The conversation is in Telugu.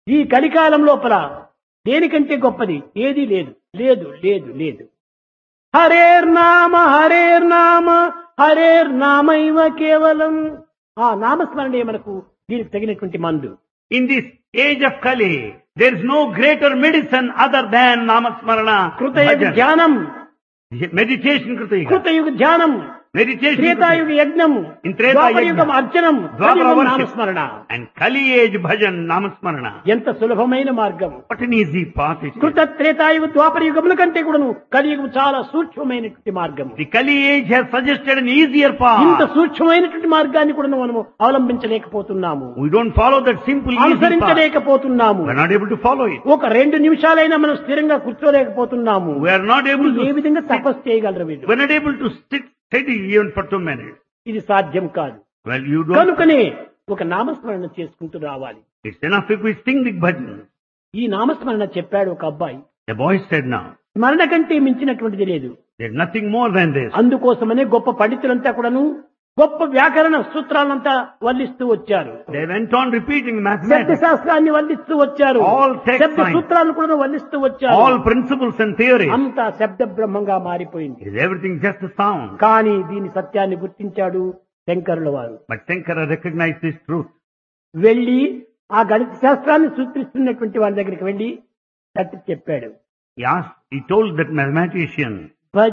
ఈ కలికాలం లోపల దేనికంటే గొప్పది ఏది లేదు లేదు లేదు లేదు హరేర్నామ హరేర్నామ హరేర్నామైవ కేవలం ఆ నామస్మరణే మనకు దీనికి తగినటువంటి మందు In this age of Kali, there is no greater medicine other than Namasmarana. కృతయుగ bhajan. ధ్యానం Meditation Krutayuga. కృతయుగ ధ్యానం Meditation త్రేతాయుగ Krutayuga. యజ్ఞం In Treta ద్వాపరయుగం Yajna. అర్చనం Dwapara కలియుగం worship. నామస్మరణ And Kali age bhajan Namasmarana. ఎంత సులభమైన మార్గం What an easy path it is. కృత త్రేతాయుగ ద్వాపర యుగముల కంటే కూడాను కలియుగం చాలా సూక్ష్మమైనటువంటి మార్గం The Kali age has suggested an easier ఇంత path. సూక్ష్మమైనటువంటి మార్గాన్ని కూడా మనము అవలంబించలేకపోతున్నాము We don't follow that simple easy path. అనుసరించలేకపోతున్నాము We are not able to follow it. ఒక రెండు నిమిషాలైనా మనం స్థిరంగా కూర్చోలేకపోతున్నాము We are not able A to, విధంగా తపస్సు చేయగలరు వీళ్ళు we are not able to sit steady even for two minutes. ఇది సాధ్యం కాదు Well, you don't, కనుకనే ఒక నామస్మరణ చేసుకుంటూ రావాలి it's enough if we sing the bhajan. ఈ నామస్మరణ చెప్పాడు ఒక అబ్బాయి The boy said now, స్మరణ కంటే మించినటువంటిది లేదు there's nothing more than this. అందుకోసమనే గొప్ప పండితులంతా కూడాను గొప్ప వ్యాకరణ సూత్రాలంతా వల్లిస్తూ వచ్చారు They went on repeating శబ్ద mathematics, శాస్త్రాన్ని వల్లిస్తూ వచ్చారు All text శబ్ద science. సూత్రాలను కూడా వల్లిస్తూ వచ్చారు all principles and theories. అంతా శబ్ద బ్రహ్మంగా మారిపోయింది Is everything just a sound? కానీ దీని సత్యాన్ని గుర్తించాడు శంకరుల వారు But Shankara recognized this truth. వెళ్లి ఆ గణిత శాస్త్రాన్ని సూచిస్తున్నటువంటి వారి దగ్గరికి వెళ్లి తట్టి చెప్పాడు He asked, he told that mathematician,